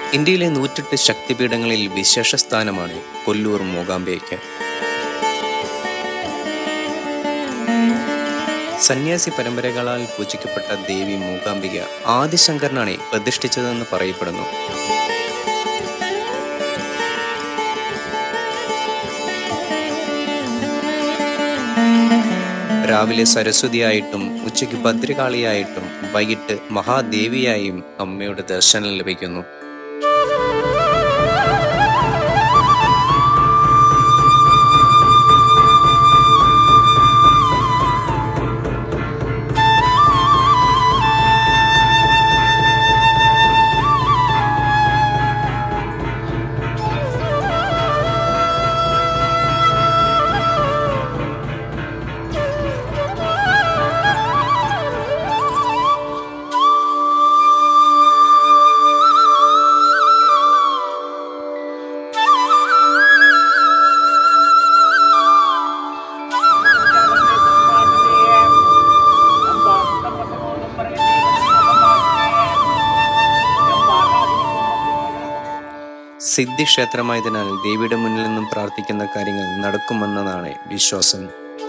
ഇന്ത്യയിലെ നൂറ്റെട്ട് ശക്തിപീഠങ്ങളിൽ വിശേഷ സ്ഥാനമാണ് കൊല്ലൂർ മൂകാംബയ്ക്ക് സന്യാസി പരമ്പരകളാൽ പൂജിക്കപ്പെട്ട ദേവി മൂകാംബിക ആദിശങ്കരനാണ് പ്രതിഷ്ഠിച്ചതെന്ന് പറയപ്പെടുന്നു രാവിലെ സരസ്വതിയായിട്ടും ഉച്ചയ്ക്ക് ഭദ്രകാളിയായിട്ടും വൈകിട്ട് മഹാദേവിയായും അമ്മയുടെ ദർശനം ലഭിക്കുന്നു സിദ്ധിക്ഷേത്രമായതിനാൽ ദേവിയുടെ മുന്നിൽ നിന്നും പ്രാർത്ഥിക്കുന്ന കാര്യങ്ങൾ നടക്കുമെന്നതാണ് വിശ്വാസം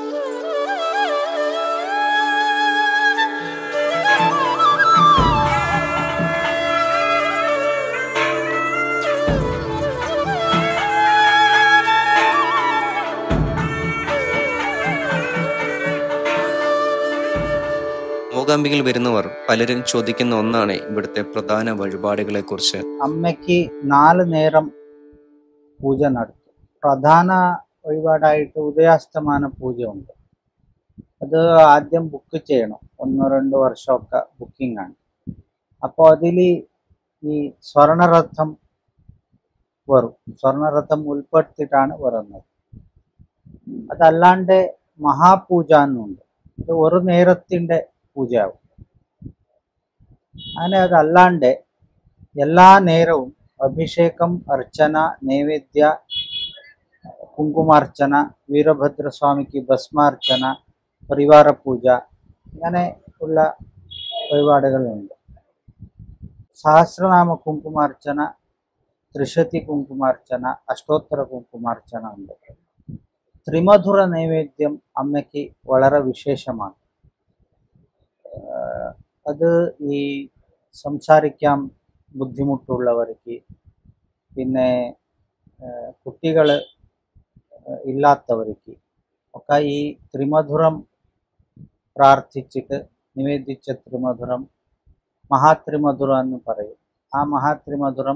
മൂകാംബികയിൽ വരുന്നവർ പലരും ചോദിക്കുന്ന ഒന്നാണ് ഇവിടുത്തെ പ്രധാന വഴിപാടുകളെ കുറിച്ച് അമ്മയ്ക്ക് നാല് നേരം പൂജ നടത്തും പ്രധാന വഴിപാടായിട്ട് ഉദയാസ്തമാന പൂജ ഉണ്ട് അത് ആദ്യം ബുക്ക് ചെയ്യണം ഒന്നോ രണ്ടോ വർഷമൊക്കെ ബുക്കിംഗ് ആണ് അപ്പോൾ അതിൽ ഈ സ്വർണരഥം വരും സ്വർണരഥം ഉൾപ്പെടുത്തിയിട്ടാണ് വരുന്നത് അതല്ലാണ്ട് മഹാപൂജ എന്നുണ്ട് ഇത് ഒരു നേരത്തിൻ്റെ പൂജയാവും അങ്ങനെ അതല്ലാണ്ട് എല്ലാ നേരവും അഭിഷേകം അർച്ചന നൈവേദ്യ കുങ്കുമാർച്ചന വീരഭദ്രസ്വാമിക്ക് ഭസ്മാർച്ചന പരിവാര പൂജ അങ്ങനെ ഉള്ള വഴിപാടുകളുണ്ട് സഹസ്രനാമ കുങ്കുമാർച്ചന ത്രിശതി കുങ്കുമാർച്ചന അഷ്ടോത്തര കുങ്കുമാർച്ചന ഉണ്ട് ത്രിമധുര നൈവേദ്യം അമ്മയ്ക്ക് വളരെ വിശേഷമാണ് ആഹ് അത് ഈ സംസാരിക്കാൻ ബുദ്ധിമുട്ടുള്ളവർക്ക് പിന്നെ കുട്ടികൾ ഇല്ലാത്തവർക്ക് ഒക്കെ ഈ ത്രിമധുരം പ്രാർത്ഥിച്ചിട്ട് നിവേദിച്ച ത്രിമധുരം മഹാത്രിമധുരം എന്ന് പറയും ആ മഹാത്രിമധുരം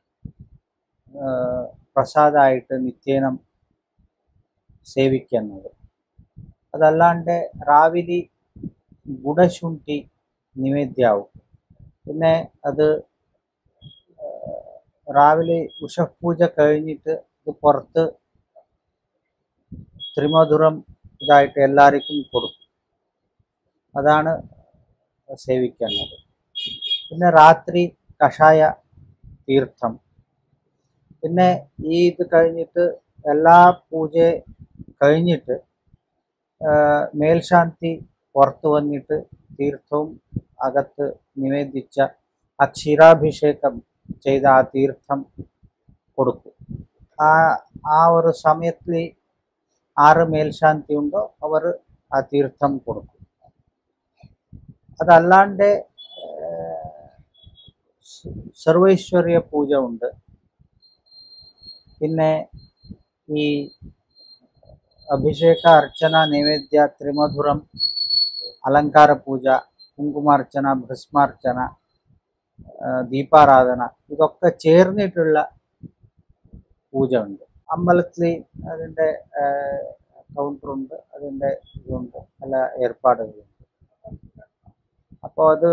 ആഹ് പ്രസാദമായിട്ട് നിത്യേനം സേവിക്കുന്നത് അതല്ലാണ്ട് രാവിലെ ഗുഡശുണ്ഠി നിവേദ്യാവും പിന്നെ അത് ആഹ് രാവിലെ ഉഷപൂജ കഴിഞ്ഞിട്ട് ഇത് പുറത്ത് ത്രിമധുരം ഇതായിട്ട് എല്ലാവർക്കും കൊടുക്കും അതാണ് സേവിക്കുന്നത് പിന്നെ രാത്രി കഷായ തീർത്ഥം പിന്നെ ഈ ഇത് കഴിഞ്ഞിട്ട് എല്ലാ പൂജ കഴിഞ്ഞിട്ട് ആഹ് മേൽശാന്തി പുറത്ത് വന്നിട്ട് തീർത്ഥവും അകത്ത് നിവേദിച്ച ആ ക്ഷീരാഭിഷേകം ചെയ്ത ആ തീർത്ഥം കൊടുക്കും ആ ആ ഒരു സമയത്തിൽ ആറ് മേൽശാന്തി ഉണ്ടോ അവർ ആ തീർത്ഥം കൊടുക്കും അതല്ലാണ്ട് ആഹ് സ- സർവൈശ്വര്യ പൂജ ഉണ്ട് പിന്നെ ഈ അഭിഷേക അർച്ചന നൈവേദ്യ ത്രിമധുരം അലങ്കാര പൂജ കുങ്കുമാർച്ചന ഭസ്മാർച്ചന ആ, ദീപാരാധന ഇതൊക്കെ ചേർന്നിട്ടുള്ള പൂജ ഉണ്ട് അമ്പലത്തിൽ അതിൻ്റെ കൗണ്ടറുണ്ട് അതിൻ്റെ ഇതുണ്ട് എല്ലാ ഏർപ്പാടുകളുണ്ട് അപ്പോൾ അത്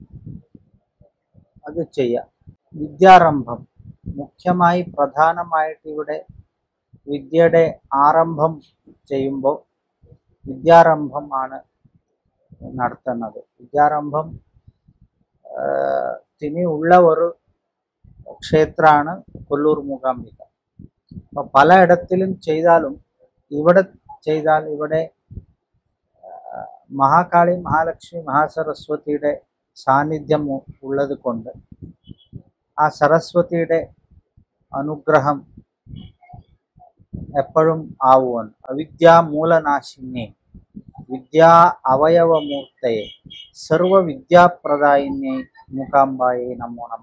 അത് ചെയ്യാം വിദ്യാരംഭം മുഖ്യമായി പ്രധാനമായിട്ട് ഇവിടെ വിദ്യയുടെ ആരംഭം ചെയ്യുമ്പോൾ വിദ്യാരംഭം ആണ് നടത്തുന്നത് വിദ്യാരംഭം ആഹ് ത്തിന് ഉള്ള ഒരു ക്ഷേത്രമാണ് കൊല്ലൂർ മൂകാംബിക അപ്പോൾ പലയിടത്തിലും ചെയ്താലും ഇവിടെ ചെയ്താൽ ഇവിടെ ആഹ് മഹാകാളി മഹാലക്ഷ്മി മഹാസരസ്വതിയുടെ സാന്നിധ്യം ഉ- ഉള്ളത് കൊണ്ട് ആ സരസ്വതിയുടെ അനുഗ്രഹം എപ്പോഴും ആവുമെന്ന് അവിദ്യാ മൂലനാശിന്യെ വിദ്യാ അവയവമൂർത്തയെ സർവവിദ്യാപ്രദായിന്യെ മൂകാംബായെ നമോ നമ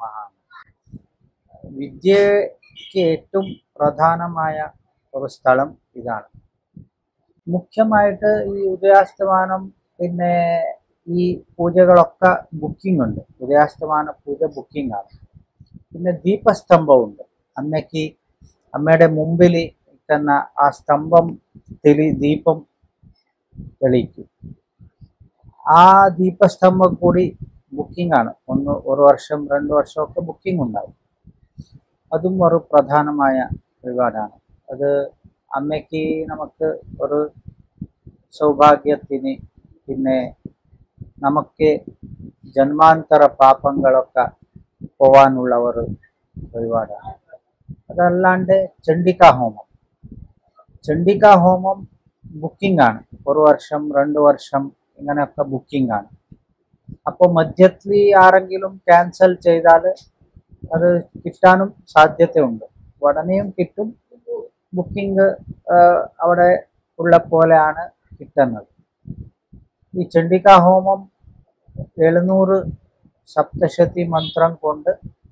വിദ്യയ്ക്ക് ഏറ്റവും പ്രധാനമായ ഒരു സ്ഥലം ഇതാണ് മുഖ്യമായിട്ട് ഈ ഉദയാസ്തമാനം പിന്നെ ഈ പൂജകളൊക്കെ ബുക്കിംഗ് ഉണ്ട് ഉദയാസ്തമാന പൂജ ബുക്കിംഗ് ആണ് പിന്നെ ദീപസ്തംഭമുണ്ട് അമ്മയ്ക്ക് അമ്മയുടെ മുമ്പിൽ നിൽക്കുന്ന ആ സ്തംഭം തെളി ദീപം തെളിയിക്കും ആ ദീപസ്തംഭം കൂടി ബുക്കിംഗ് ആണ് ഒന്ന് ഒരു വർഷം രണ്ട് വർഷമൊക്കെ ബുക്കിംഗ് ഉണ്ടാവും അതും ഒരു പ്രധാനമായ വഴിപാടാണ് അത് അമ്മയ്ക്ക് നമുക്ക് ഒരു സൗഭാഗ്യത്തിന് പിന്നെ നമുക്ക് ജന്മാന്തര പാപങ്ങളൊക്കെ പോവാനുള്ള ഒരു വഴിപാടാണ് അതല്ലാണ്ട് ചണ്ഡികാ ഹോമം ചണ്ഡികാ ഹോമം ബുക്കിംഗ് ആണ് ഒരു വർഷം രണ്ട് വർഷം ഇങ്ങനെയൊക്കെ ബുക്കിംഗ് ആണ് അപ്പോൾ മധ്യത്തിൽ ആരെങ്കിലും ക്യാൻസൽ ചെയ്താൽ അത് കിട്ടാനും സാധ്യതയുണ്ട് ഉടനെയും കിട്ടും ബുക്കിംഗ് അവിടെ ഉള്ള പോലെയാണ് കിട്ടുന്നത് ഈ ചണ്ഡികാ ഹോമം എഴുന്നൂറ് സപ്തശതി മന്ത്രം കൊണ്ട്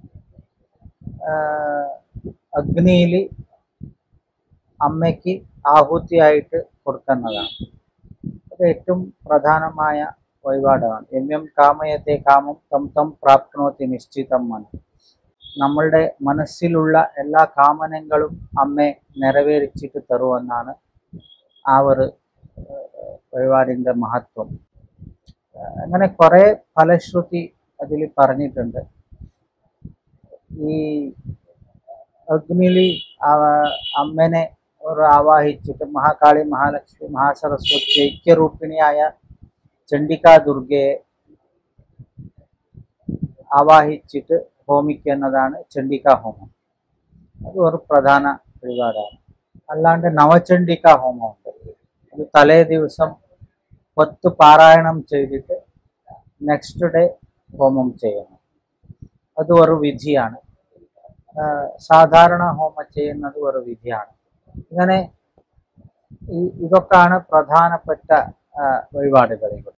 അഗ്നിയിൽ അമ്മയ്ക്ക് ആഹുതിയായിട്ട് കൊടുക്കുന്നതാണ് അത് ഏറ്റവും പ്രധാനമായ വഴിപാടാണ് എം എം കാമയത്തെ കാമം തം തം പ്രാപ്നോത്തി നിശ്ചിതം മനം നമ്മളുടെ മനസ്സിലുള്ള എല്ലാ കാമനങ്ങളും അമ്മ നിറവേറിച്ചിട്ട് തരുമെന്നാണ് ആ ഒരു വഴിപാടിൻ്റെ മഹത്വം അങ്ങനെ കുറേ ഫലശ്രുതി അതിൽ പറഞ്ഞിട്ടുണ്ട് ഈ അഗ്നിയിൽ അമ്മനെ ഒരു ആവാഹിച്ചിട്ട് മഹാകാളി മഹാലക്ഷ്മി മഹാസരസ്വതി ഐക്യരൂപിണിയായ ചണ്ഡികാ ദുർഗയെ ആവാഹിച്ചിട്ട് ഹോമിക്കുന്നതാണ് ചണ്ഡികാ ഹോമം അത് ഒരു പ്രധാന വഴിപാടാണ് അല്ലാണ്ട് നവചണ്ഡികാ ഹോമമുണ്ട് അത് തലേ ദിവസം പത്ത് പാരായണം ചെയ്തിട്ട് നെക്സ്റ്റ് ഡേ ഹോമം ചെയ്യണം അത് ഒരു വിധിയാണ് സാധാരണ ഹോമം ചെയ്യുന്നത് ഒരു വിധിയാണ് ഇങ്ങനെ ഇതൊക്കെയാണ് പ്രധാനപ്പെട്ട വഴിപാടുകൾ